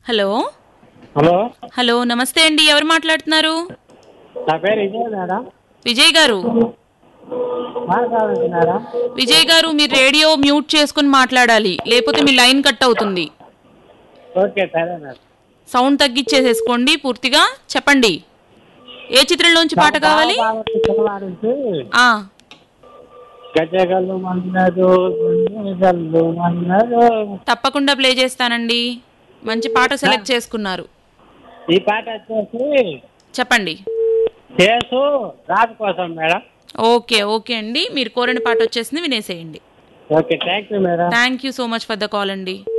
hello hello hello నమస్తే అండి ఎవరు మాట్లాడుతున్నారు నా పేరు విజయ్ మేడం విజయ్ గారు మాట్లాడుతున్నారా విజయ్ గారు మీరు రేడియో మ్యూట్ చేసుకుని మాట్లాడాలి లేకపోతే మీ లైన్ కట్ అవుతుంది ఓకే సరే మేడం సౌండ్ తగ్గించేసేసుకోండి పూర్తిగా చెప్పండి ఏ చిత్రంలోంచి పాట కావాలి బావబావకి సినిమా నుంచి ఆ గజగల్లు మన్నదు గల్లు మన్నదు తప్పకుండా ప్లే చేస్తానండి మంచి పాట సెలెక్ట్ చేసుకున్నారు ఈ పాట వచ్చేసి చెప్పండి కేసు రాజు కోసం మేడం ఓకే ఓకే అండి మీరు కోరిన పాట వచ్చేసింది వినేసేయండి okay thank you madam thank you so much for the call అండి